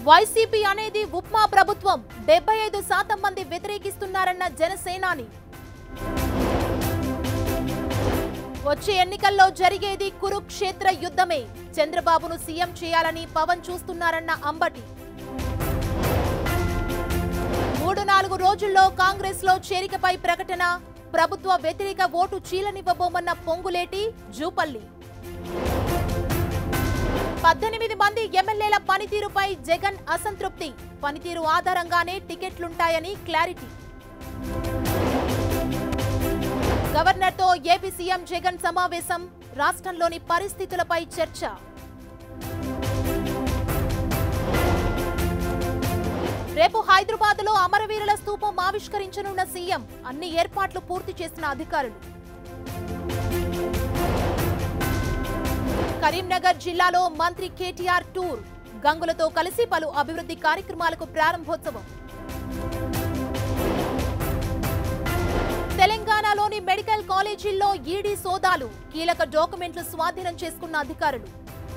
YCP అనేది ఉప్మా ప్రభుత్వం డెబ్బై ఐదు శాతం మంది వ్యతిరేకిస్తున్నారన్న జనసేనాని వచ్చే ఎన్నికల్లో జరిగేది కురుక్షేత్ర యుద్ధమే చంద్రబాబును సీఎం చేయాలని పవన్ చూస్తున్నారన్న అంబటి మూడు నాలుగు రోజుల్లో కాంగ్రెస్ లో చేరికపై ప్రకటన ప్రభుత్వ వ్యతిరేక ఓటు చీలనివ్వబోమన్న పొంగులేటి జూపల్లి పద్దెనిమిది మంది ఎమ్మెల్యేల పనితీరుపై జగన్ అసంతృప్తి పనితీరు ఆధారంగానే టికెట్లుంటాయని క్లారిటీ గవర్నర్తో ఏపీ సీఎం జగన్ సమావేశం రాష్ట్రంలోని పరిస్థితులపై చర్చ రేపు హైదరాబాద్ లో అమరవీరుల స్తూపం ఆవిష్కరించనున్న సీఎం అన్ని ఏర్పాట్లు పూర్తి చేసిన అధికారులు కరీంనగర్ జిల్లాలో మంత్రి కేటీఆర్ టూర్ గంగులతో కలిసి పలు అభివృద్ధి కార్యక్రమాలకు ప్రారంభోత్సవం తెలంగాణలోని మెడికల్ కాలేజీల్లో ఈడీ సోదాలు కీలక డాక్యుమెంట్లు స్వాధీనం చేసుకున్న అధికారులు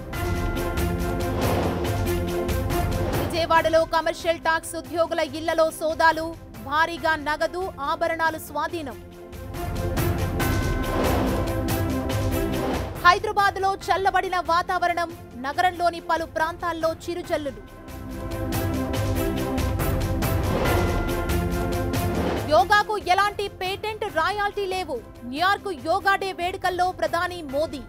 విజయవాడలో కమర్షియల్ టాక్స్ ఉద్యోగుల ఇళ్లలో సోదాలు భారీగా నగదు ఆభరణాలు స్వాధీనం హైదరాబాద్ లో చల్లబడిన వాతావరణం నగరంలోని పలు ప్రాంతాల్లో చిరుజల్లులు యోగాకు ఎలాంటి పేటెంట్ రాయాల్టీ లేవు న్యూయార్క్ యోగా డే వేడుకల్లో ప్రధాని మోదీ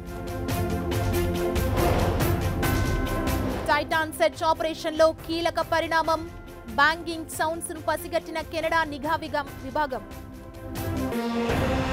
టైటాన్ సెర్చ్ ఆపరేషన్ లో కీలక పరిణామం బ్యాంగింగ్ సౌండ్స్ ను పసిగట్టిన కెనడా నిఘా విగం- విభాగం